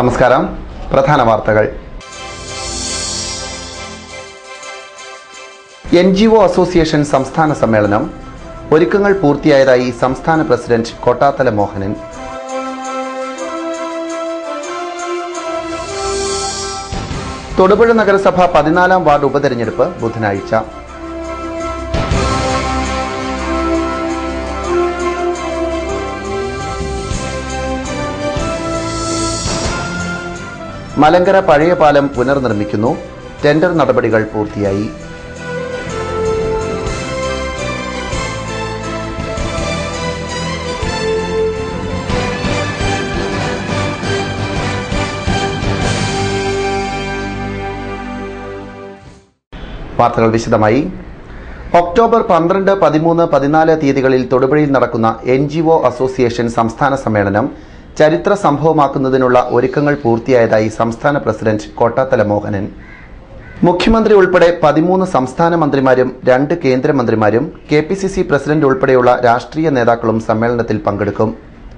നമസ്കാരം പ്രധാന വാർത്തകൾ എൻ ജി ഒ അസോസിയേഷൻ സംസ്ഥാന സമ്മേളനം ഒരുക്കങ്ങൾ പൂർത്തിയായതായി സംസ്ഥാന പ്രസിഡന്റ് കൊട്ടാത്തല മോഹനൻ തൊടുപുഴ നഗരസഭ പതിനാലാം വാർഡ് ഉപതെരഞ്ഞെടുപ്പ് ബുധനാഴ്ച മലങ്കര പഴയ പാലം പുനർനിർമ്മിക്കുന്നു ടെൻഡർ നടപടികൾ പൂർത്തിയായി വാർത്തകൾ വിശദമായി ഒക്ടോബർ പന്ത്രണ്ട് പതിമൂന്ന് പതിനാല് തീയതികളിൽ തൊടുപുഴയിൽ നടക്കുന്ന എൻ ജി ഒ അസോസിയേഷൻ സംസ്ഥാന സമ്മേളനം ചരിത്ര സംഭവമാക്കുന്നതിനുള്ള ഒരുക്കങ്ങൾ പൂർത്തിയായതായി സംസ്ഥാന പ്രസിഡന്റ് കോട്ടാത്തല മോഹനൻ മുഖ്യമന്ത്രി ഉൾപ്പെടെ പതിമൂന്ന് സംസ്ഥാന മന്ത്രിമാരും രണ്ട് കേന്ദ്രമന്ത്രിമാരും K P C C president ഉൾപ്പെടെയുള്ള രാഷ്ട്രീയ നേതാക്കളും സമ്മേളനത്തിൽ പങ്കെടുക്കും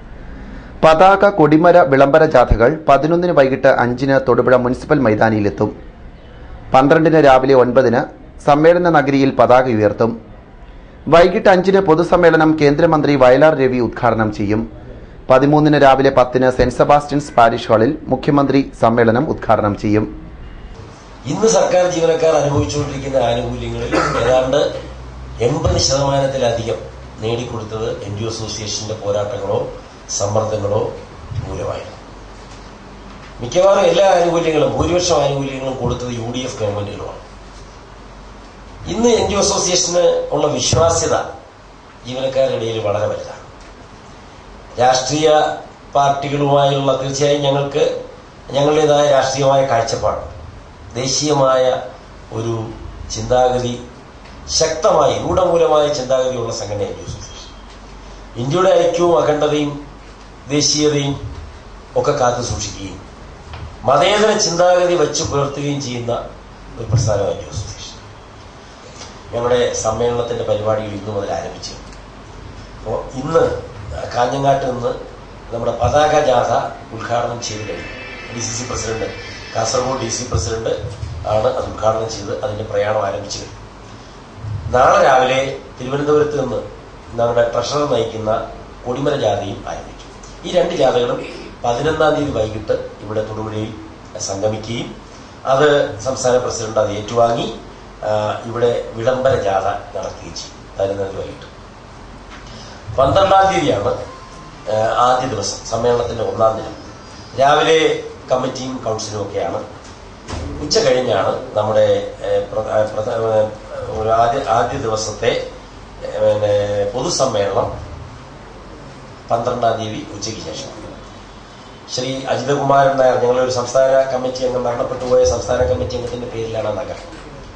പതാക കൊടിമര വിളംബര ജാഥകൾ പതിനൊന്നിന് വൈകിട്ട് അഞ്ചിന് തൊടുപുഴ മുനിസിപ്പൽ മൈതാനിയിലെത്തും പന്ത്രണ്ടിന് രാവിലെ ഒൻപതിന് സമ്മേളന നഗരിയിൽ പതാക ഉയർത്തും വൈകിട്ട് അഞ്ചിന് പൊതുസമ്മേളനം കേന്ദ്രമന്ത്രി വയലാർ രവി ഉദ്ഘാടനം ചെയ്യും പതിമൂന്നിന് രാവിലെ പത്തിന് സെന്റ് സെബാസ്റ്റ്യൻസ് പാരിഷ് ഹാളിൽ മുഖ്യമന്ത്രി സമ്മേളനം ഉദ്ഘാടനം ചെയ്യും ഇന്ന് സർക്കാർ ജീവനക്കാർ അനുഭവിച്ചുകൊണ്ടിരിക്കുന്ന ആനുകൂല്യങ്ങളിൽ ഏതാണ്ട് എൺപത് ശതമാനത്തിലധികം നേടിക്കൊടുത്തത് എൻ ജി ഒ അസോസിയേഷന്റെ പോരാട്ടങ്ങളോ സമ്മർദ്ദങ്ങളോ മൂലമായിരുന്നു മിക്കവാറും എല്ലാ ആനുകൂല്യങ്ങളും ഭൂരിപക്ഷം ആനുകൂല്യങ്ങളും കൊടുത്തത് യു ഡി എഫ് ഗവൺമെന്റുകളുമാണ് ഇന്ന് എൻ ജി ഒ അസോസിയേഷന് ഉള്ള വിശ്വാസ്യത ജീവനക്കാരുടെ ഇടയിൽ വളരെ വലുതാണ് രാഷ്ട്രീയ പാർട്ടികളുമായുള്ള തീർച്ചയായും ഞങ്ങൾക്ക് ഞങ്ങളുടേതായ രാഷ്ട്രീയമായ കാഴ്ചപ്പാട് ദേശീയമായ ഒരു ചിന്താഗതി ശക്തമായി രൂഢമൂലമായ ചിന്താഗതിയുള്ള സംഘടന എൻ ജി ഒ അസോസിയേഷൻ ഇന്ത്യയുടെ ഐക്യവും അഖണ്ഡതയും ദേശീയതയും ഒക്കെ കാത്തു സൂക്ഷിക്കുകയും മതേതര ചിന്താഗതി വെച്ച് പുലർത്തുകയും ചെയ്യുന്ന ഒരു പ്രസ്ഥാനം എൻ ജി ഒ അസോസിയേഷൻ ഞങ്ങളുടെ സമ്മേളനത്തിന്റെ പരിപാടികൾ ഇന്നു മുതൽ ആരംഭിച്ചു അപ്പോൾ ഇന്ന് കാഞ്ഞങ്ങാട്ട് നിന്ന് നമ്മുടെ പതാക ജാഥ ഉദ്ഘാടനം ചെയ്ത് കഴിഞ്ഞു D C C president Kasaragod D C president ആണ് അത് ഉദ്ഘാടനം ചെയ്ത് അതിന്റെ പ്രയാണം ആരംഭിച്ചു കഴിഞ്ഞു നാളെ രാവിലെ തിരുവനന്തപുരത്ത് നിന്ന് നമ്മുടെ ട്രഷറർ നയിക്കുന്ന കൊടിമര ജാഥയും ആരംഭിക്കും ഈ രണ്ട് ജാഥകളും പതിനൊന്നാം തീയതി വൈകിട്ട് ഇവിടെ തൊടുപുഴയിൽ സംഗമിക്കുകയും അത് സംസ്ഥാന പ്രസിഡന്റ് അത് ഏറ്റുവാങ്ങി ആ, ഇവിടെ വിളംബര ജാഥ നടത്തുകയും ചെയ്യും പതിനൊന്നാം തീയതി വൈകിട്ട് പന്ത്രണ്ടാം തീയതിയാണ് ആ, ആദ്യ ദിവസം സമ്മേളനത്തിന്റെ ഒന്നാം ദിനം രാവിലെ കമ്മിറ്റിയും കൗൺസിലും ഒക്കെയാണ് ഉച്ച കഴിഞ്ഞാണ് നമ്മുടെ ഏ, പ്ര- ആ, പ്രധ- ഏ, ഒരു ആദ്യ ആദ്യ ദിവസത്തെ ഏ, പിന്നെ പൊതുസമ്മേളനം പന്ത്രണ്ടാം തീയതി ഉച്ചയ്ക്ക് ശേഷം ശ്രീ അജിതകുമാരൻ നായർ ഞങ്ങളുടെ ഒരു സംസ്ഥാന കമ്മിറ്റി അംഗം മരണപ്പെട്ടു പോയ സംസ്ഥാന കമ്മിറ്റി അംഗത്തിന്റെ പേരിലാണ് ആ നഗരം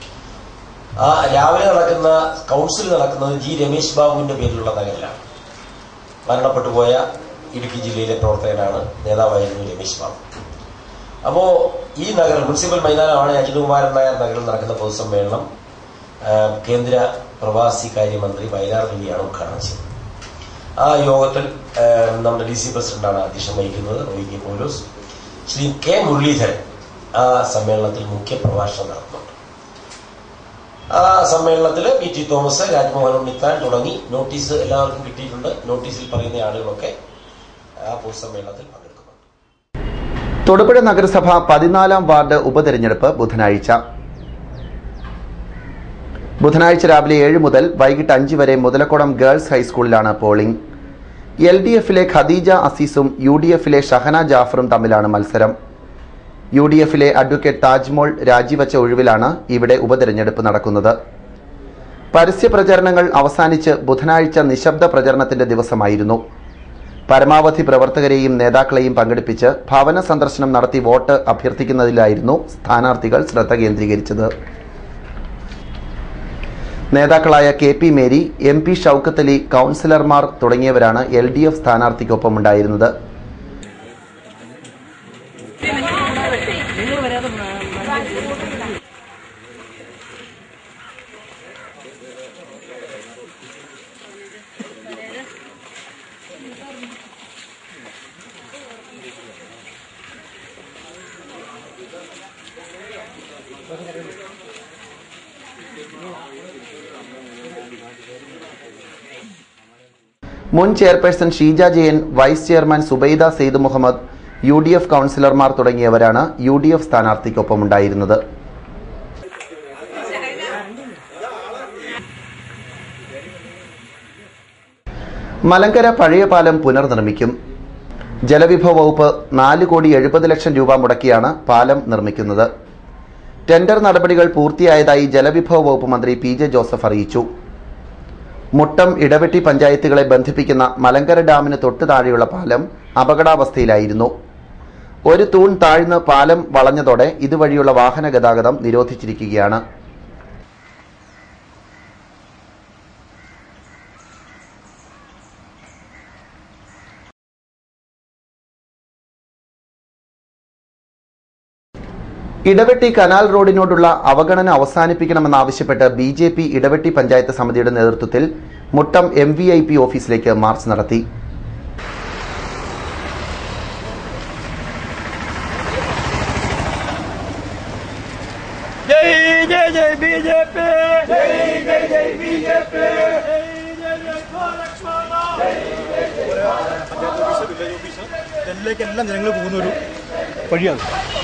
ആ രാവിലെ നടക്കുന്ന കൗൺസിൽ നടക്കുന്നത് ജി രമേശ് ബാബുവിന്റെ പേരിലുള്ള നഗരിലാണ് മരണപ്പെട്ടു പോയ ഇടുക്കി ജില്ലയിലെ പ്രവർത്തകനാണ് നേതാവായിരുന്നു രമേശ് ബാബു അപ്പോ ഈ നഗരം മുനിസിപ്പൽ മൈതാനമാണ് അജിതകുമാരൻ നായർ നഗറിൽ നടക്കുന്ന പൊതുസമ്മേളനം ആ, കേന്ദ്ര പ്രവാസി കാര്യമന്ത്രി വയലാർ രവിയാണ് ഉദ്ഘാടനം ചെയ്തത് ആ യോഗത്തിൽ ആ, നമ്മുടെ ഡി സി പ്രസിഡന്റാണ് അധ്യക്ഷം വഹിക്കുന്നത് റോയി കെ പോലോസ് ശ്രീ കെ മുരളീധരൻ ആ സമ്മേളനത്തിൽ മുഖ്യ പ്രഭാഷണം നടത്തുന്നുണ്ട് ആ സമ്മേളനത്തിൽ പി ടി തോമസ് രാജ്മോഹൻ ഉണ്ണിത്താൻ തുടങ്ങി നോട്ടീസ് എല്ലാവർക്കും കിട്ടിയിട്ടുണ്ട് നോട്ടീസിൽ പറയുന്ന ആളുകളൊക്കെ ആ പൊതുസമ്മേളനത്തിൽ പങ്കെടുക്കുന്നുണ്ട് തൊടുപുഴ നഗരസഭ പതിനാലാം വാർഡ് ഉപതെരഞ്ഞെടുപ്പ് ബുധനാഴ്ച ബുധനാഴ്ച രാവിലെ ഏഴ് മുതൽ വൈകിട്ട് അഞ്ച് വരെ മുതലക്കുളം ഗേൾസ് ഹൈസ്കൂളിലാണ് പോളിംഗ് എൽ ഡി എഫിലെ ഖദീജ അസീസും യു ഡി എഫിലെ ഷഹന ജാഫറും തമ്മിലാണ് മത്സരം യു ഡി എഫിലെ അഡ്വക്കേറ്റ് താജ്മോൾ രാജിവച്ച ഒഴിവിലാണ് ഇവിടെ ഉപതെരഞ്ഞെടുപ്പ് നടക്കുന്നത് പരസ്യ പ്രചരണങ്ങൾ അവസാനിച്ച് ബുധനാഴ്ച നിശബ്ദ പ്രചരണത്തിന്റെ ദിവസമായിരുന്നു പരമാവധി പ്രവർത്തകരെയും നേതാക്കളെയും പങ്കെടുപ്പിച്ച് ഭവന സന്ദർശനം നടത്തി വോട്ട് അഭ്യർത്ഥിക്കുന്നതിലായിരുന്നു സ്ഥാനാർത്ഥികൾ ശ്രദ്ധ കേന്ദ്രീകരിച്ചത് നേതാക്കളായ K P Mary M P Shoukath Ali കൗൺസിലർമാർ തുടങ്ങിയവരാണ് എൽ ഡി എഫ് സ്ഥാനാർത്ഥിക്കൊപ്പമുണ്ടായിരുന്നത് മുൻ chairperson Sheeja Jayan vice chairman Subaida Syed Muhammad U D F കൗൺസിലർമാർ തുടങ്ങിയവരാണ് യു ഡി എഫ് സ്ഥാനാർത്ഥിക്കൊപ്പമുണ്ടായിരുന്നത് മലങ്കര പഴയ പാലം പുനർനിർമ്മിക്കും ജലവിഭവ വകുപ്പ് നാല് കോടി എഴുപത് ലക്ഷം രൂപ മുടക്കിയാണ് പാലം നിർമ്മിക്കുന്നത് ടെൻഡർ നടപടികൾ പൂർത്തിയായതായി ജലവിഭവ വകുപ്പ് മന്ത്രി പി ജെ ജോസഫ് അറിയിച്ചു മുട്ടം ഇടവെട്ടി പഞ്ചായത്തുകളെ ബന്ധിപ്പിക്കുന്ന മലങ്കര ഡാമിന് തൊട്ടു താഴെയുള്ള പാലം അപകടാവസ്ഥയിലായിരുന്നു ഒരു തൂൺ താഴ്ന്ന് പാലം വളഞ്ഞതോടെ ഇതുവഴിയുള്ള വാഹന ഗതാഗതം നിരോധിച്ചിരിക്കുകയാണ് ഇടവെട്ടി കനാൽ റോഡിനോടുള്ള അവഗണന അവസാനിപ്പിക്കണമെന്നാവശ്യപ്പെട്ട് B J P Idavetti panchayat സമിതിയുടെ നേതൃത്വത്തിൽ Muttom M V I P ഓഫീസിലേക്ക് മാർച്ച് നടത്തി ജയ് ജയ് ജയ് ബി ജെ പി ജയ് ജയ് ജയ് ബി ജെ പി ഇതിലേക്കെല്ലാം ജനങ്ങൾ പോകുന്ന ഒരു വഴിയാണ്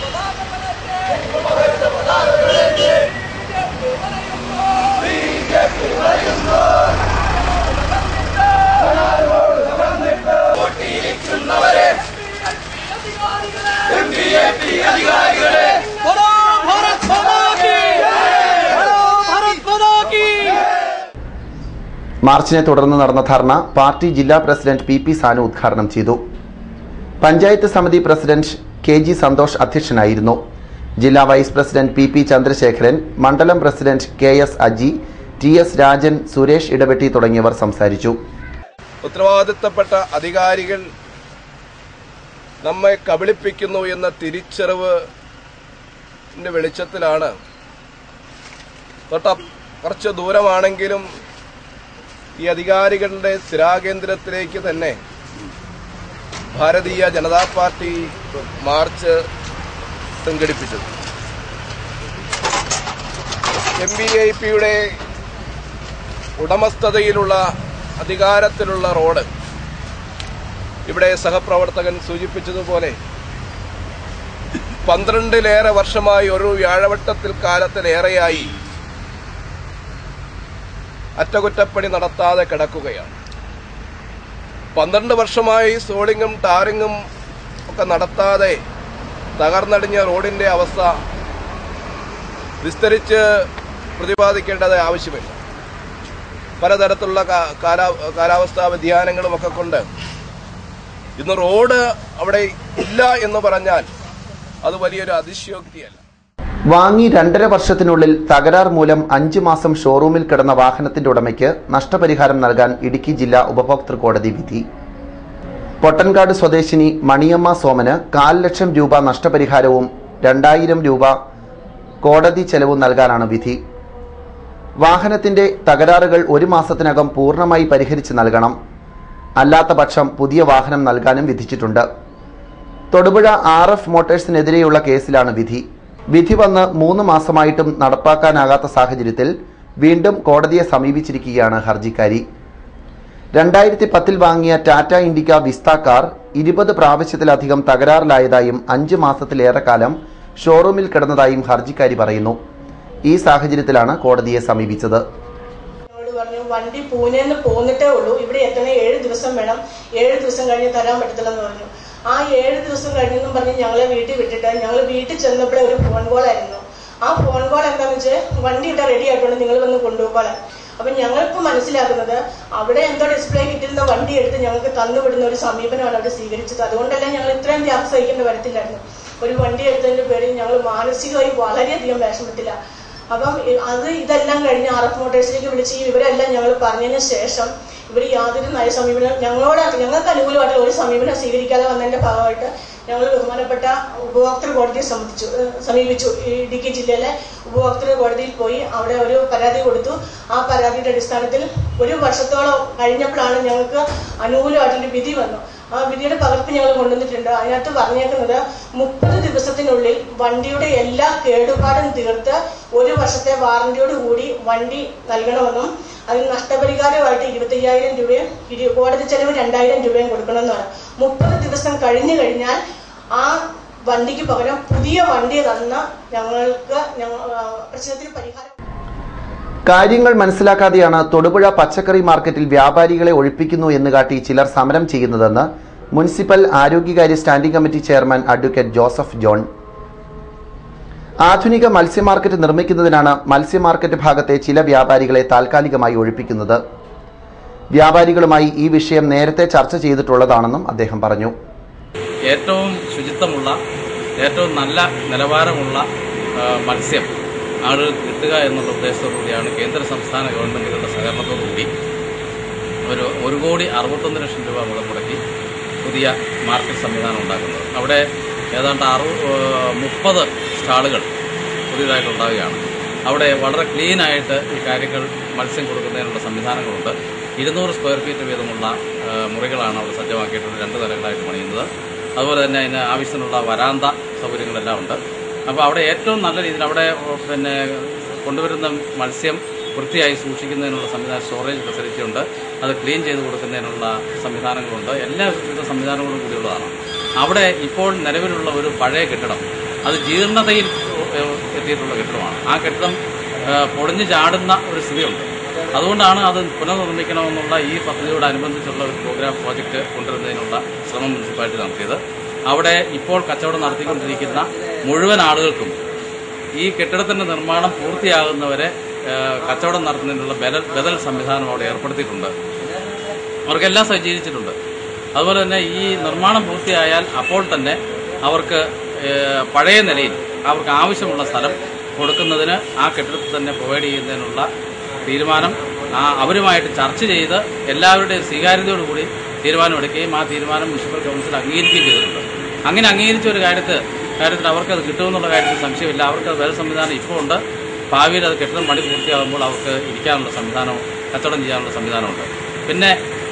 മാർച്ചിനെ തുടർന്ന് നടന്ന ധർണ പാർട്ടി ജില്ലാ പ്രസിഡന്റ് പി പി സാനു ഉദ്ഘാടനം ചെയ്തു പഞ്ചായത്ത് സമിതി പ്രസിഡന്റ് കെ ജി സന്തോഷ് അധ്യക്ഷനായിരുന്നു ജില്ലാ vice president P P Chandrasekharan മണ്ഡലം president K S Aji T S Rajan Suresh ഇടപെട്ടി തുടങ്ങിയവർ സംസാരിച്ചു ഉത്തരവാദിത്തപ്പെട്ട അധികാരികൾ നമ്മെ കബളിപ്പിക്കുന്നു എന്ന തിരിച്ചറിവ് വെളിച്ചത്തിലാണ് തൊട്ട കുറച്ച് ദൂരമാണെങ്കിലും ഈ അധികാരികളുടെ സ്ഥിരാകേന്ദ്രത്തിലേക്ക് തന്നെ ഭാരതീയ ജനതാ പാർട്ടി മാർച്ച് സംഘടിപ്പിച്ചത് എം ബി ഐ പിയുടെ ഉടമസ്ഥതയിലുള്ള അധികാരത്തിലുള്ള റോഡ് ഇവിടെ സഹപ്രവർത്തകൻ സൂചിപ്പിച്ചതുപോലെ പന്ത്രണ്ടിലേറെ വർഷമായി ഒരു വ്യാഴവട്ടത്തിൽ കാലത്തിലേറെയായി അറ്റകുറ്റപ്പണി നടത്താതെ കിടക്കുകയാണ് പന്ത്രണ്ട് വർഷമായി സോളിങ്ങും ടാറിങ്ങും ഒക്കെ നടത്താതെ തകർന്നടിഞ്ഞ റോഡിന്റെ അവസ്ഥ വിസ്തരിച്ച് പ്രതിപാദിക്കേണ്ടത് ആവശ്യമില്ല പലതരത്തിലുള്ള കാ- കാലാ- കാലാവസ്ഥാ വ്യതിയാനങ്ങളും ഒക്കെ കൊണ്ട് ഇന്ന് റോഡ് അവിടെ ഇല്ല എന്ന് പറഞ്ഞാൽ അത് വലിയൊരു അതിശയോക്തിയല്ല വാങ്ങി രണ്ടര വർഷത്തിനുള്ളിൽ തകരാർ മൂലം അഞ്ചു മാസം ഷോറൂമിൽ കിടന്ന വാഹനത്തിന്റെ ഉടമയ്ക്ക് നഷ്ടപരിഹാരം നൽകാൻ ഇടുക്കി ജില്ലാ ഉപഭോക്തൃ കോടതി വിധി പൊട്ടൻകാട് സ്വദേശിനി മണിയമ്മ സോമന് കാൽ ലക്ഷം രൂപ നഷ്ടപരിഹാരവും രണ്ടായിരം രൂപ കോടതി ചെലവും നൽകാനാണ് വിധി വാഹനത്തിന്റെ തകരാറുകൾ ഒരു മാസത്തിനകം പൂർണ്ണമായി പരിഹരിച്ച് നൽകണം അല്ലാത്ത പക്ഷം പുതിയ വാഹനം നൽകാനും വിധിച്ചിട്ടുണ്ട് തൊടുപുഴ ആർ എഫ് മോട്ടോഴ്സിനെതിരെയുള്ള കേസിലാണ് വിധി വിധി വന്ന് മൂന്ന് മാസമായിട്ടും നടപ്പാക്കാനാകാത്ത സാഹചര്യത്തിൽ വീണ്ടും കോടതിയെ സമീപിച്ചിരിക്കുകയാണ് ഹർജിക്കാരി രണ്ടായിരത്തി പത്തിൽ വാങ്ങിയ ടാറ്റ ഇൻഡിക്ക വിസ്ത കാർ ഇരുപത് പ്രാവശ്യത്തിലധികം തകരാറിലായതായും അഞ്ച് മാസത്തിലേറെക്കാലം ഷോറൂമിൽ കിടന്നതായും ഹർജിക്കാരി പറയുന്നു ഈ സാഹചര്യത്തിലാണ് കോടതിയെ സമീപിച്ചത് എന്നോട് പറഞ്ഞു വണ്ടി പൂനെന്ന് പോന്നിട്ടേ ഉള്ളൂ ഇവിടെ എത്തണ ഏഴ് ദിവസം വേണം ഏഴ് ദിവസം കഴിഞ്ഞ് തരാൻ പറ്റത്തില്ലെന്ന് പറഞ്ഞു ആ ഏഴ് ദിവസം കഴിഞ്ഞെന്നും പറഞ്ഞ് ഞങ്ങളെ വീട്ടിൽ വിട്ടിട്ട് ഞങ്ങൾ വീട്ടിൽ ചെന്നപ്പോഴേ ഒരു ഫോൺ കോൾ ആയിരുന്നു ആ ഫോൺ കോൾ എന്താണെന്ന് വെച്ചാൽ വണ്ടി ഇവിടെ റെഡി ആയിട്ടുണ്ട് നിങ്ങൾ വന്ന് കൊണ്ടുപോകാൻ അപ്പൊ ഞങ്ങൾക്ക് മനസ്സിലാക്കുന്നത് അവിടെ എന്തോ ഡിസ്പ്ലേ കിട്ടുന്ന വണ്ടി എടുത്ത് ഞങ്ങൾക്ക് തന്നുവിടുന്ന ഒരു സമീപനമാണ് അവർ സ്വീകരിച്ചത് അതുകൊണ്ടല്ല ഞങ്ങൾ ഇത്രയും ത്യാഗം സഹിക്കേണ്ടി വരത്തില്ലായിരുന്നു ഒരു വണ്ടി എടുത്തതിന്റെ പേരിൽ ഞങ്ങൾ മാനസികമായി വളരെയധികം വിഷമത്തിലാണ് അപ്പം ഇ- അത് ഇതെല്ലാം കഴിഞ്ഞ് ആർ എഫ് മോട്ടോഴ്സിലേക്ക് വിളിച്ച് ഈ വിവരമെല്ലാം ഞങ്ങൾ പറഞ്ഞതിന് ശേഷം ഇവർ യാതൊരു നയ സമീപനം ഞങ്ങളോട് ഞങ്ങൾക്ക് അനുകൂലമായിട്ടുള്ള ഒരു സമീപനം സ്വീകരിക്കാതെ വന്നതിന്റെ ഭാഗമായിട്ട് ഞങ്ങൾ ബഹുമാനപ്പെട്ട ഉപഭോക്തൃ കോടതിയെ സംബന്ധിച്ചു ഏഹ് സമീപിച്ചു ഈ ഇടുക്കി ജില്ലയിലെ ഉപഭോക്തൃ കോടതിയിൽ പോയി അവിടെ ഒരു പരാതി കൊടുത്തു ആ പരാതിയുടെ അടിസ്ഥാനത്തിൽ ഒരു വർഷത്തോളം കഴിഞ്ഞപ്പോഴാണ് ഞങ്ങൾക്ക് അനുകൂലമായിട്ടൊരു വിധി വന്നു ആ വിധിയുടെ പകർപ്പ് ഞങ്ങൾ കൊണ്ടുവന്നിട്ടുണ്ട് അതിനകത്ത് പറഞ്ഞേക്കുന്നത് മുപ്പത് ദിവസത്തിനുള്ളിൽ വണ്ടിയുടെ എല്ലാ കേടുപാടും തീർത്ത് ഒരു വർഷത്തെ വാറന്റിയോട് കൂടി വണ്ടി നൽകണമെന്നും അതിന് നഷ്ടപരിഹാരമായിട്ട് ഇരുപത്തയ്യായിരം രൂപയും ഇരു- കോടതി ചെലവ് രണ്ടായിരം രൂപയും കൊടുക്കണമെന്നാണ് മുപ്പത് ദിവസം കഴിഞ്ഞു കഴിഞ്ഞാൽ ആ വണ്ടിക്ക് പകരം പുതിയ വണ്ടി തന്ന ഞങ്ങൾക്ക് ഞങ്ങൾ ആ, പ്രശ്നത്തിന് പരിഹാരം കാര്യങ്ങൾ മനസ്സിലാക്കാതെയാണ് തൊടുപുഴ പച്ചക്കറി മാർക്കറ്റിൽ വ്യാപാരികളെ ഒഴിപ്പിക്കുന്നു എന്ന് കാട്ടി ചിലർ സമരം ചെയ്യുന്നതെന്ന് മുനിസിപ്പൽ ആരോഗ്യകാര്യ standing committee chairman advocate Joseph John ആധുനിക മത്സ്യ മാർക്കറ്റ് നിർമ്മിക്കുന്നതിനാണ് മത്സ്യ മാർക്കറ്റ് ഭാഗത്തെ ചില വ്യാപാരികളെ താൽക്കാലികമായി ഒഴിപ്പിക്കുന്നത് വ്യാപാരികളുമായി ഈ വിഷയം നേരത്തെ ചർച്ച ചെയ്തിട്ടുള്ളതാണെന്നും അദ്ദേഹം പറഞ്ഞു ഏറ്റവും ശുചിത്വമുള്ള ഏറ്റവും നല്ല നിലവാരമുള്ള ആ, മത്സ്യം ആളുകൾ കിട്ടുക എന്നുള്ള ഉദ്ദേശത്തോടുകൂടിയാണ് കേന്ദ്ര സംസ്ഥാന ഗവൺമെൻറ്റുകളുടെ സഹകരണത്തോടുകൂടി ഒരു ഒരു കോടി അറുപത്തൊന്ന് ലക്ഷം രൂപ മുതൽ മുടക്കി പുതിയ മാർക്കറ്റ് സംവിധാനം ഉണ്ടാക്കുന്നത് അവിടെ ഏതാണ്ട് അറു മുപ്പത് സ്റ്റാളുകൾ പുതിയതായിട്ട് ഉണ്ടാവുകയാണ് അവിടെ വളരെ ക്ലീനായിട്ട് ഈ കാര്യങ്ങൾ മത്സ്യം കൊടുക്കുന്നതിനുള്ള സംവിധാനങ്ങളുണ്ട് ഇരുന്നൂറ് സ്ക്വയർ ഫീറ്റ് വീതമുള്ള ആ, മുറികളാണ് അവിടെ സജ്ജമാക്കിയിട്ടുള്ളത് രണ്ട് നിലകളായിട്ട് പണിയുന്നത് അതുപോലെ തന്നെ അതിന് ആവശ്യത്തിനുള്ള വരാന്ത സൗകര്യങ്ങളെല്ലാം ഉണ്ട് അപ്പോൾ അവിടെ ഏറ്റവും നല്ല രീതിയിൽ അവിടെ ഓ, പിന്നെ കൊണ്ടുവരുന്ന മത്സ്യം വൃത്തിയായി സൂക്ഷിക്കുന്നതിനുള്ള സംവിധാനം സ്റ്റോറേജ് ഫെസിലിറ്റി ഉണ്ട് അത് ക്ലീൻ ചെയ്ത് കൊടുക്കുന്നതിനുള്ള സംവിധാനങ്ങളുണ്ട് എല്ലാ വിധ സംവിധാനങ്ങളും കൂടിയുള്ളതാണ് അവിടെ ഇപ്പോൾ നിലവിലുള്ള ഒരു പഴയ കെട്ടിടം അത് ജീർണതയിൽ ഏഹ്, എത്തിയിട്ടുള്ള കെട്ടിടമാണ് ആ കെട്ടിടം ഏഹ്, പൊളിഞ്ഞു ചാടുന്ന ഒരു സ്ഥിതിയുണ്ട് അതുകൊണ്ടാണ് അത് പുനർനിർമ്മിക്കണമെന്നുള്ള ഈ പദ്ധതിയോടനുബന്ധിച്ചുള്ള ഒരു പ്രോഗ്രാം പ്രോജക്റ്റ് കൊണ്ടുവരുന്നതിനുള്ള ശ്രമം മുനിസിപ്പാലിറ്റി നടത്തിയത് അവിടെ ഇപ്പോൾ കച്ചവടം നടത്തിക്കൊണ്ടിരിക്കുന്ന മുഴുവൻ ആളുകൾക്കും ഈ കെട്ടിടത്തിന്റെ നിർമ്മാണം പൂർത്തിയാകുന്നവരെ ഏഹ്, കച്ചവടം നടത്തുന്നതിനുള്ള ബദൽ ബദൽ സംവിധാനം അവിടെ ഏർപ്പെടുത്തിയിട്ടുണ്ട് അവർക്കെല്ലാം സജ്ജീകരിച്ചിട്ടുണ്ട് അതുപോലെ തന്നെ ഈ നിർമ്മാണം പൂർത്തിയായാൽ അപ്പോൾ തന്നെ അവർക്ക് ഏഹ്, പഴയ നിലയിൽ അവർക്ക് ആവശ്യമുള്ള സ്ഥലം കൊടുക്കുന്നതിന് ആ കെട്ടിടത്തിൽ തന്നെ പ്രൊവൈഡ് ചെയ്യുന്നതിനുള്ള തീരുമാനം ആ അവരുമായിട്ട് ചർച്ച ചെയ്ത് എല്ലാവരുടെയും സ്വീകാര്യതയോടുകൂടി തീരുമാനമെടുക്കുകയും ആ തീരുമാനം മുനിസിപ്പൽ കൗൺസിൽ അംഗീകരിക്കുകയും ചെയ്തിട്ടുണ്ട് അങ്ങനെ അംഗീകരിച്ച ഒരു കാര്യത്തിൽ കാര്യത്തിൽ അവർക്കത് കിട്ടുമെന്നുള്ള കാര്യത്തിൽ സംശയമില്ല അവർക്ക് അത് വേറെ സംവിധാനം ഇപ്പോൾ ഉണ്ട് ഭാവിയിൽ അത് കെട്ടിടം പണി പൂർത്തിയാകുമ്പോൾ അവർക്ക് ഇരിക്കാനുള്ള സംവിധാനം കച്ചവടം ചെയ്യാനുള്ള സംവിധാനമുണ്ട് പിന്നെ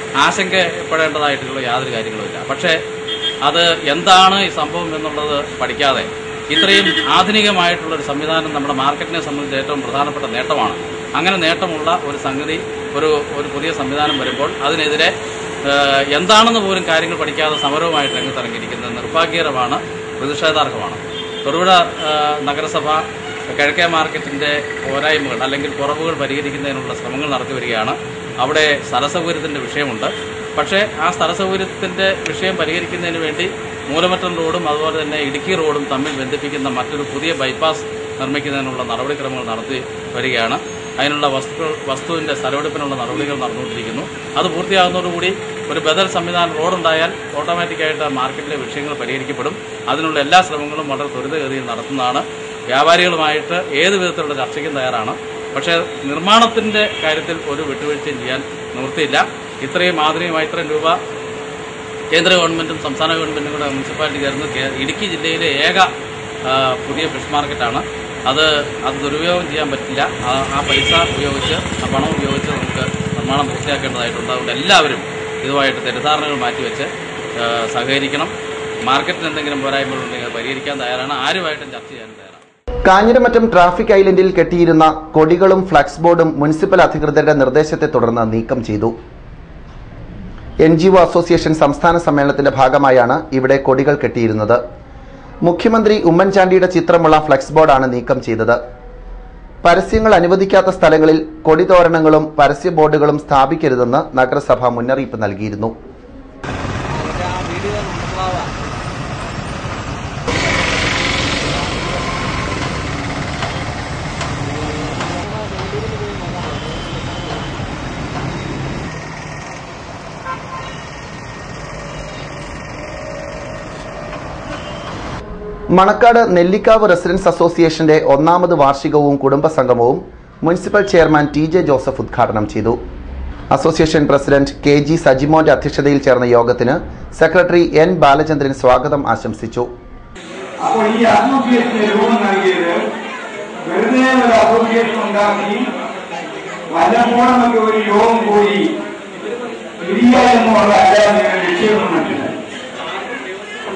ആശങ്കപ്പെടേണ്ടതായിട്ടുള്ള യാതൊരു കാര്യങ്ങളുമില്ല പക്ഷേ അത് എന്താണ് ഈ സംഭവം എന്നുള്ളത് പഠിക്കാതെ ഇത്രയും ആധുനികമായിട്ടുള്ള ഒരു സംവിധാനം നമ്മുടെ മാർക്കറ്റിനെ സംബന്ധിച്ച് ഏറ്റവും പ്രധാനപ്പെട്ട നേട്ടമാണ് അങ്ങനെ നേട്ടമുള്ള ഒരു സംഗതി ഒരു ഒരു പുതിയ സംവിധാനം വരുമ്പോൾ അതിനെതിരെ ഏഹ്, എന്താണെന്ന് പോലും കാര്യങ്ങൾ പഠിക്കാതെ സമരവുമായിട്ട് രംഗത്തിറങ്ങിയിരിക്കുന്നത് നിർഭാഗ്യകരമാണ് പ്രതിഷേധാർഹമാണ് തൊടുപുഴ ഏഹ്, നഗരസഭ കിഴക്കേ മാർക്കറ്റിന്റെ പോരായ്മകൾ അല്ലെങ്കിൽ കുറവുകൾ പരിഹരിക്കുന്നതിനുള്ള ശ്രമങ്ങൾ നടത്തി വരികയാണ് അവിടെ സ്ഥലസൗകര്യത്തിന്റെ വിഷയമുണ്ട് പക്ഷേ ആ സ്ഥലസൗകര്യത്തിന്റെ വിഷയം പരിഹരിക്കുന്നതിന് വേണ്ടി മൂലമറ്റം റോഡും അതുപോലെ തന്നെ ഇടുക്കി റോഡും തമ്മിൽ ബന്ധിപ്പിക്കുന്ന മറ്റൊരു പുതിയ ബൈപ്പാസ് നിർമ്മിക്കുന്നതിനുള്ള നടപടിക്രമങ്ങൾ നടത്തി വരികയാണ് അതിനുള്ള വസ്തു വസ്തുവിന്റെ സ്ഥലമെടുപ്പിനുള്ള നടപടികൾ നടന്നുകൊണ്ടിരിക്കുന്നു അത് പൂർത്തിയാകുന്നതോടുകൂടി ഒരു ബദൽ സംവിധാനം റോഡുണ്ടായാൽ ഓട്ടോമാറ്റിക്കായിട്ട് മാർക്കറ്റിലെ വിഷയങ്ങൾ പരിഹരിക്കപ്പെടും അതിനുള്ള എല്ലാ ശ്രമങ്ങളും വളരെ ത്വരിതഗതിയിൽ നടത്തുന്നതാണ് വ്യാപാരികളുമായിട്ട് ഏത് വിധത്തിലുള്ള ചർച്ചയ്ക്കും തയ്യാറാണ് പക്ഷേ നിർമ്മാണത്തിന്റെ കാര്യത്തിൽ ഒരു വിട്ടുവീഴ്ചയും ചെയ്യാൻ നിവൃത്തിയില്ല ഇത്രയും ആധുനികമായി ഇത്രയും രൂപ കേന്ദ്ര ഗവൺമെന്റും സംസ്ഥാന ഗവൺമെന്റും കൂടെ മുനിസിപ്പാലിറ്റി ചേർന്ന് കേ- ഇടുക്കി ജില്ലയിലെ ഏക ആ, പുതിയ ഫിഷ് മാർക്കറ്റാണ് അത് അത് ദുരുപയോഗം ചെയ്യാൻ പറ്റില്ല ആ ആ പൈസ ഉപയോഗിച്ച് ആ പണം ഉപയോഗിച്ച് നമുക്ക് നിർമ്മാണം പൂർത്തിയാക്കേണ്ടതായിട്ടുണ്ട് അതുകൊണ്ട് എല്ലാവരും ഇതുമായിട്ട് തെറ്റിദ്ധാരണകൾ മാറ്റിവെച്ച് ആ, സഹകരിക്കണം മാർക്കറ്റിന് എന്തെങ്കിലും പോരായ്മകളുണ്ടെങ്കിൽ അത് പരിഹരിക്കാൻ തയ്യാറാണ് ആരുമായിട്ടും ചർച്ച ചെയ്യാൻ തയ്യാറാണ് കാഞ്ഞിരമറ്റം ട്രാഫിക് ഐലൻഡിൽ കെട്ടിയിരുന്ന കൊടികളും ഫ്ലക്സ് ബോർഡും മുനിസിപ്പൽ അധികൃതരുടെ നിർദ്ദേശത്തെ തുടർന്ന് നീക്കം ചെയ്തു എൻ ജി ഒ അസോസിയേഷൻ സംസ്ഥാന സമ്മേളനത്തിന്റെ ഭാഗമായാണ് ഇവിടെ കൊടികൾ കെട്ടിയിരുന്നത് മുഖ്യമന്ത്രി ഉമ്മൻചാണ്ടിയുടെ ചിത്രമുള്ള ഫ്ലക്സ് ബോർഡാണ് നീക്കം ചെയ്തത് പരസ്യങ്ങൾ അനുവദിക്കാത്ത സ്ഥലങ്ങളിൽ കൊടിതോരണങ്ങളും പരസ്യ ബോർഡുകളും സ്ഥാപിക്കരുതെന്ന് നഗരസഭ മുന്നറിയിപ്പ് നൽകിയിരുന്നു മണക്കാട് നെല്ലിക്കാവ് റെസിഡൻസ് അസോസിയേഷന്റെ ഒന്നാമത് വാർഷികവും കുടുംബസംഗമവും municipal chairman T J Joseph ഉദ്ഘാടനം ചെയ്തു അസോസിയേഷൻ പ്രസിഡന്റ് കെ ജി സജിമോന്റെ അധ്യക്ഷതയിൽ ചേർന്ന യോഗത്തിന് സെക്രട്ടറി എൻ ബാലചന്ദ്രൻ സ്വാഗതം ആശംസിച്ചു അപ്പോൾ ഈ അസോസിയേഷന് രൂപം നൽകിയത് വെറുതെ ഒരു അസോസിയേഷൻ ഉണ്ടാക്കി വല്ലപ്പോഴുമൊക്കെ ഒരു യോഗം കൂടി പിരിയുക എന്നുള്ള അല്ലാതെ ലക്ഷ്യമൊന്നും മറ്റില്ല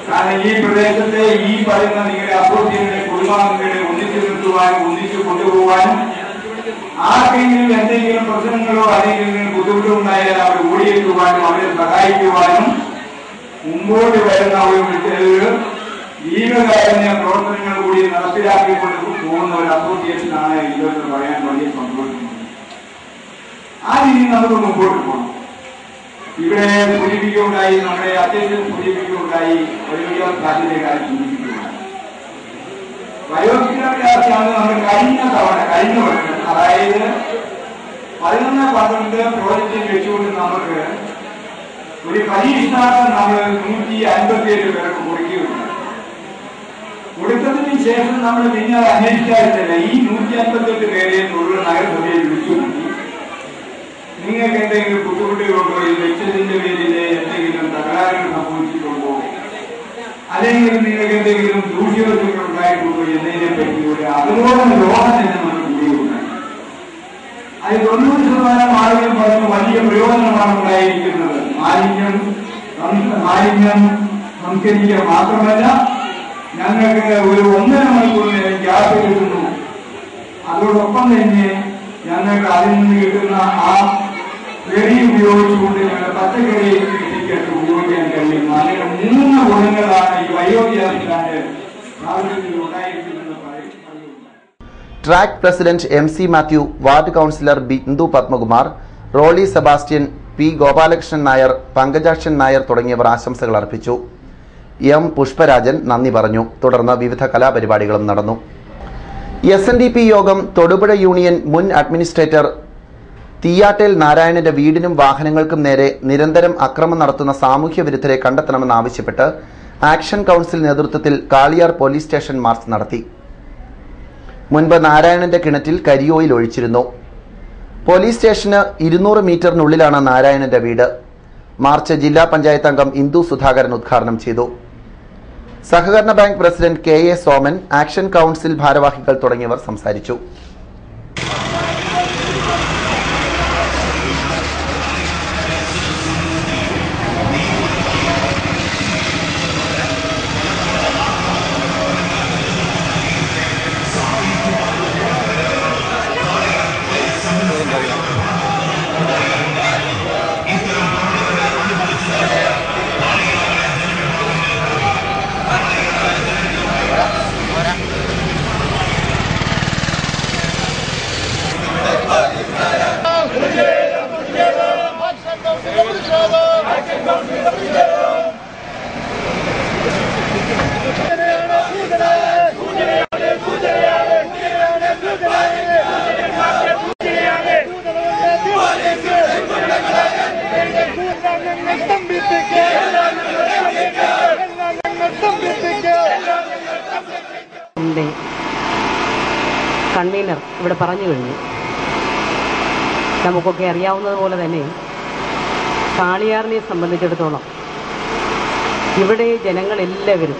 കാരണം ഈ പ്രദേശത്തെ ഈ പറയുന്ന നിങ്ങളുടെ അസോസിയേഷനെ കുടുംബാംഗങ്ങളെ ഒന്നിച്ചു നിർത്തുവാനും ഒന്നിച്ചു കൊണ്ടുപോകാനും ആർക്കെങ്കിലും എന്തെങ്കിലും പ്രശ്നങ്ങളോ അല്ലെങ്കിൽ ബുദ്ധിമുട്ടോ ഉണ്ടായാൽ അവർ ഓടിയെത്തുവാനും അവരെ സഹായിക്കുവാനും മുമ്പോട്ട് വരുന്ന ഒരു ഒരു ജീവകാരുണ്യ പ്രവർത്തനങ്ങൾ കൂടി നടപ്പിലാക്കിക്കൊണ്ട് പോകുന്ന ഒരു അസോസിയേഷനാണ് ഇതെന്ന് പറയാൻ വലിയ സന്തോഷമുണ്ട് ആ രീതിയിൽ നമുക്ക് മുമ്പോട്ട് പോകണം ഇവിടെ സൂചിപ്പിക്കുകയുണ്ടായി നമ്മുടെ അധ്യക്ഷൻ സൂചിപ്പിക്കുകയുണ്ടായി വയോജാതിന്റെ കാര്യം സൂചിപ്പിക്കുകയുണ്ടായി വയോജാതിയാണ് നമ്മൾ കഴിഞ്ഞ തവണ കഴിഞ്ഞ വർഷം അതായത് പതിനൊന്ന് പന്ത്രണ്ട് പ്രോജക്റ്റിൽ വെച്ചുകൊണ്ട് നമുക്ക് ഒരു പരീക്ഷണാർത്ഥം നമ്മൾ നൂറ്റി അൻപത്തി ഏഴ് പേർക്ക് കൊടുക്കുകയുണ്ടായി കൊടുത്തതിന് ശേഷം നമ്മൾ പിന്നെ അത് അന്വേഷിച്ചായിട്ടല്ല ഈ നൂറ്റി അൻപത്തി എട്ട് പേരെ തൊഴിൽ നഗരസഭയിൽ വിളിച്ചുകൂട്ടി നിങ്ങൾക്ക് എന്തെങ്കിലും ബുദ്ധിമുട്ടുകളുണ്ടോ ഈ വെച്ചതിന്റെ പേരിൽ എന്തെങ്കിലും തകരാറുകൾ സംഭവിച്ചിട്ടുണ്ടോ അല്ലെങ്കിൽ നിങ്ങൾക്ക് എന്തെങ്കിലും ദൂഷ്യവശങ്ങൾ ഉണ്ടായിട്ടുണ്ടോ എന്നതിനെ പറ്റി ഒരു അതുപോലെ ലോകം തന്നെ നമ്മൾ കൂടിയുണ്ടായി അത് തൊണ്ണൂറ് ശതമാനം ആളുകൾ പറഞ്ഞു വലിയ പ്രയോജനമാണ് ഉണ്ടായിരിക്കുന്നത് മാലിന്യം സം- മാലിന്യം സംസ്കരിക്കുക മാത്രമല്ല ഞങ്ങൾക്ക് ഒരു ഒന്നര മണിക്കൂറിന് ഗ്യാസ് കിട്ടുന്നു അതോടൊപ്പം തന്നെ ഞങ്ങൾക്ക് അതിൽ നിന്ന് കിട്ടുന്ന ആ വെടി ഉപയോഗിച്ചുകൊണ്ട് ഞങ്ങളുടെ പച്ചക്കറി കൃഷിക്കൊക്കെ ഉപയോഗിക്കാൻ കഴിയും അങ്ങനെ മൂന്ന് ഗുണങ്ങളാണ് ഈ വയോഗ്യാസ് പ്ലാന്റ് പ്രാബല്യത്തിൽ ഉണ്ടായിരിക്കുന്നതെന്ന് പറയും പറയുന്നു track president M C Mathew ward councillor Bindu Padmakumar Roly Sebastian P Gopalakrishnan Nair Pankajakshan Nair തുടങ്ങിയവർ ആശംസകൾ അർപ്പിച്ചു എം പുഷ്പരാജൻ നന്ദി പറഞ്ഞു തുടർന്ന് വിവിധ കലാപരിപാടികളും നടന്നു എസ് എൻ ഡി പി യോഗം തൊടുപുഴ യൂണിയൻ മുൻ അഡ്മിനിസ്ട്രേറ്റർ തീയാട്ടേൽ നാരായണന്റെ വീടിനും വാഹനങ്ങൾക്കും നേരെ നിരന്തരം അക്രമം നടത്തുന്ന സാമൂഹ്യ വിരുദ്ധരെ കണ്ടെത്തണമെന്നാവശ്യപ്പെട്ട് ആക്ഷൻ കൗൺസിൽ നേതൃത്വത്തിൽ കാളിയാർ പോലീസ് സ്റ്റേഷൻ മാർച്ച് നടത്തി മുൻപ് നാരായണന്റെ കിണറ്റിൽ കരിയോയിൽ ഒഴിച്ചിരുന്നു പോലീസ് സ്റ്റേഷന് ഇരുന്നൂറ് മീറ്ററിനുള്ളിലാണ് നാരായണന്റെ വീട് മാർച്ച് ജില്ലാ പഞ്ചായത്ത് അംഗം ഇന്ദു സുധാകരൻ ഉദ്ഘാടനം ചെയ്തു സഹകരണ bank president K A Soman action council ഭാരവാഹികൾ തുടങ്ങിയവർ സംസാരിച്ചു ന്റെ കൺവീനർ ഇവിടെ പറഞ്ഞു കഴിഞ്ഞു നമുക്കൊക്കെ അറിയാവുന്നതുപോലെ തന്നെ കാളിയാറിനെ സംബന്ധിച്ചിടത്തോളം ഇവിടെ ജനങ്ങളെല്ലാവരും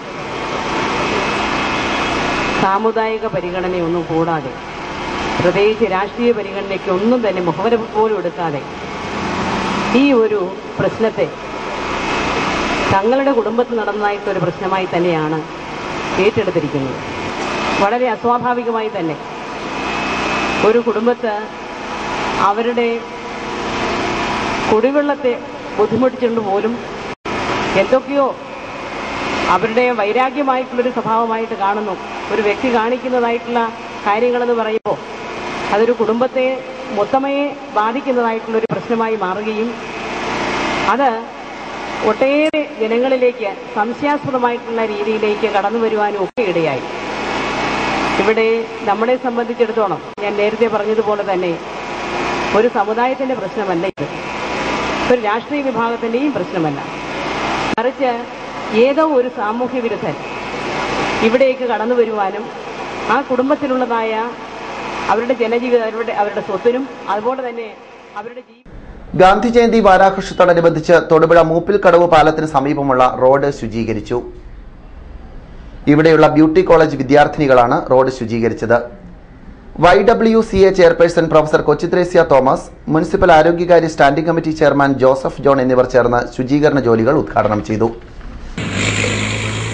സാമുദായിക പരിഗണനയൊന്നും കൂടാതെ പ്രത്യേകിച്ച് രാഷ്ട്രീയ പരിഗണനയ്ക്ക് ഒന്നും തന്നെ മുഖവര പോലും എടുക്കാതെ ഈ ഒരു പ്രശ്നത്തെ തങ്ങളുടെ കുടുംബത്തിൽ നടന്നതായിട്ടൊരു പ്രശ്നമായി തന്നെയാണ് ഏറ്റെടുത്തിരിക്കുന്നത് വളരെ അസ്വാഭാവികമായി തന്നെ ഒരു കുടുംബത്ത് അവരുടെ കുടിവെള്ളത്തെ ബുദ്ധിമുട്ടിച്ചുകൊണ്ട് പോലും എന്തൊക്കെയോ അവരുടെ വൈരാഗ്യമായിട്ടുള്ളൊരു സ്വഭാവമായിട്ട് കാണുന്നു ഒരു വ്യക്തി കാണിക്കുന്നതായിട്ടുള്ള കാര്യങ്ങളെന്ന് പറയുമ്പോൾ അതൊരു കുടുംബത്തെ മൊത്തമേ ബാധിക്കുന്നതായിട്ടുള്ളൊരു പ്രശ്നമായി മാറുകയും അത് ഒട്ടേറെ ജനങ്ങളിലേക്ക് സംശയാസ്പദമായിട്ടുള്ള രീതിയിലേക്ക് കടന്നു വരുവാനും ഒക്കെ ഇടയായി ഇവിടെ നമ്മളെ സംബന്ധിച്ചിടത്തോളം ഞാൻ നേരത്തെ പറഞ്ഞതുപോലെ തന്നെ ഒരു സമുദായത്തിന്റെ പ്രശ്നമല്ല ഇത് ഒരു രാഷ്ട്രീയ വിഭാഗത്തിന്റെയും പ്രശ്നമല്ല മറിച്ച് ഏതോ ഒരു സാമൂഹ്യ വിരുദ്ധൻ ഇവിടേക്ക് കടന്നു വരുവാനും ആ കുടുംബത്തിലുള്ളതായ അവരുടെ ജനജീവിത അവരുടെ അവരുടെ സ്വത്തിനും അതുപോലെ തന്നെ അവരുടെ ജീവ ഗാന്ധി ജയന്തി വാരാഘോഷത്തോടനുബന്ധിച്ച് തൊടുപുഴ മൂപ്പിൽ കടവ് പാലത്തിന് സമീപമുള്ള റോഡ് ശുചീകരിച്ചു ഇവിടെയുള്ള ബ്യൂട്ടി കോളേജ് വിദ്യാർത്ഥിനികളാണ് റോഡ് ശുചീകരിച്ചത് Y W C A chairperson professor Kochuthresia Thomas municipal ആരോഗ്യകാര്യ standing committee chairman Joseph John എന്നിവർ ചേർന്ന് ശുചീകരണ ജോലികൾ ഉദ്ഘാടനം ചെയ്തു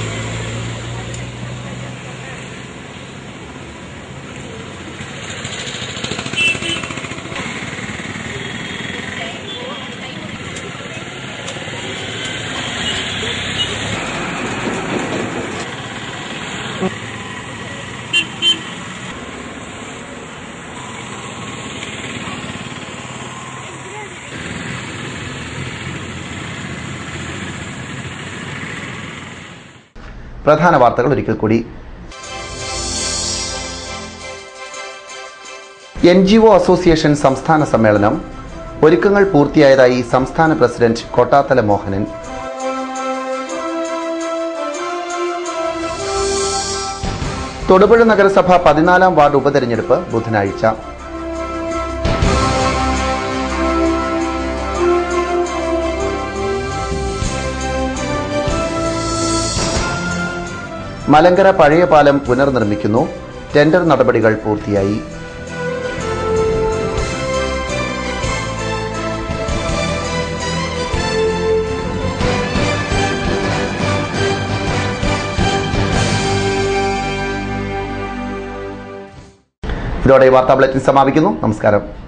പ്രധാന വാർത്തകൾ ഒരിക്കൽ കൂടി എൻ ജി ഒ അസോസിയേഷൻ സംസ്ഥാന സമ്മേളനം ഒരുക്കങ്ങൾ പൂർത്തിയായതായി സംസ്ഥാന പ്രസിഡന്റ് കൊട്ടാത്തല മോഹനൻ തൊടുപുഴ നഗരസഭ പതിനാലാം വാർഡ് ഉപതെരഞ്ഞെടുപ്പ് ബുധനാഴ്ച മലങ്കര പഴയ പാലം പുനർനിർമ്മിക്കുന്നു ടെൻഡർ നടപടികൾ പൂർത്തിയായി ഇതോടെ ഈ വാർത്താ ബുള്ളറ്റിൻ സമാപിക്കുന്നു നമസ്കാരം